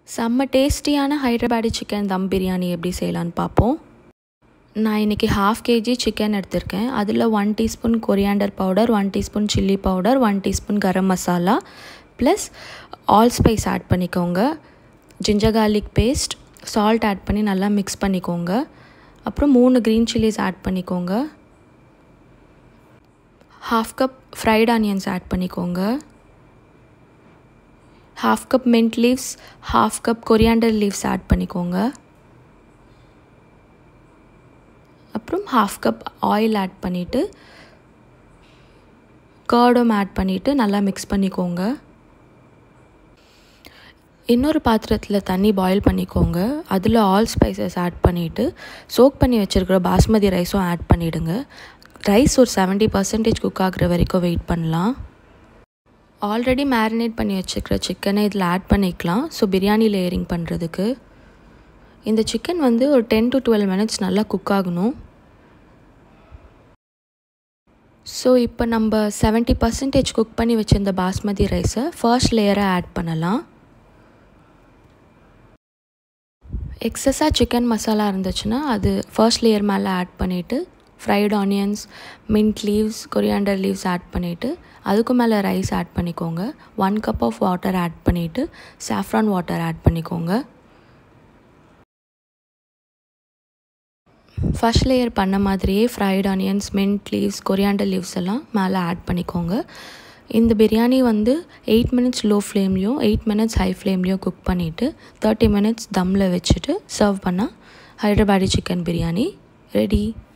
செம்ம டேஸ்டியான ஹைதராபாடி சிக்கன் தம் பிரியாணி எப்படி செய்யலான்னு பார்ப்போம் நான் இன்றைக்கி ஹாஃப் கேஜி சிக்கன் எடுத்திருக்கேன் அதில் one teaspoon coriander powder one teaspoon chilli powder one teaspoon garam masala plus all spice add பண்ணிக்கோங்க ginger garlic paste salt add பண்ணி நல்லா மிக்ஸ் பண்ணிக்கோங்க அப்புறம் மூணு க்ரீன் சில்லிஸ் ஆட் பண்ணிக்கோங்க half cup fried onions add பண்ணிக்கோங்க half cup mint leaves half cup coriander leaves add பண்ணிக்கோங்க அப்புறம் ஹாஃப் கப் ஆயில் ஆட் பண்ணிவிட்டு கர்டும் ஆட் பண்ணிவிட்டு நல்லா மிக்ஸ் பண்ணிக்கோங்க இன்னொரு பாத்திரத்தில் தண்ணி பாயில் பண்ணிக்கோங்க அதில் ஆல் ஸ்பைசஸ் ஆட் பண்ணிவிட்டு சோக் பண்ணி வச்சுருக்கிற பாஸ்மதி ரைஸும் ஆட் பண்ணிவிடுங்க ரைஸ் ஒரு செவன்ட்டி பர்சன்டேஜ் குக் ஆகுற வரைக்கும் வெயிட் பண்ணலாம் ஆல்ரெடி மேரினேட் பண்ணி வச்சுருக்கிற சிக்கனை இதில் ஆட் பண்ணிக்கலாம் ஸோ பிரியாணி லேயரிங் பண்ணுறதுக்கு இந்த சிக்கன் வந்து ஒரு டென் டு டுவெல் மினிட்ஸ் நல்லா குக் ஆகணும் ஸோ இப்போ நம்ம செவன்ட்டி பர்சன்டேஜ் குக் பண்ணி வச்சுருந்த பாஸ்மதி ரைஸை ஃபர்ஸ்ட் லேயராக ஆட் பண்ணலாம் எக்ஸஸாக சிக்கன் மசாலா இருந்துச்சுன்னா அது ஃபர்ஸ்ட் லேயர் மேலே ஆட் பண்ணிவிட்டு fried onions mint leaves coriander leaves add பண்ணிவிட்டு அதுக்கு மேலே ரைஸ் ஆட் பண்ணிக்கோங்க one cup of water add பண்ணிவிட்டு சாஃப்ரான் வாட்டர் ஆட் பண்ணிக்கோங்க ஃபஸ்ட் லேயர் பண்ண மாதிரியே fried onions mint leaves coriander leaves எல்லாம் மேலே ஆட் பண்ணிக்கோங்க இந்த பிரியாணி வந்து எயிட் மினிட்ஸ் லோ ஃப்ளேம்லேயும் எயிட் மினிட்ஸ் ஹை ஃப்ளேம்லேயும் குக் பண்ணிவிட்டு தேர்ட்டி மினிட்ஸ் தம்மில் வச்சுட்டு சர்வ் பண்ணால் ஹைதராபாடி சிக்கன் பிரியாணி ரெடி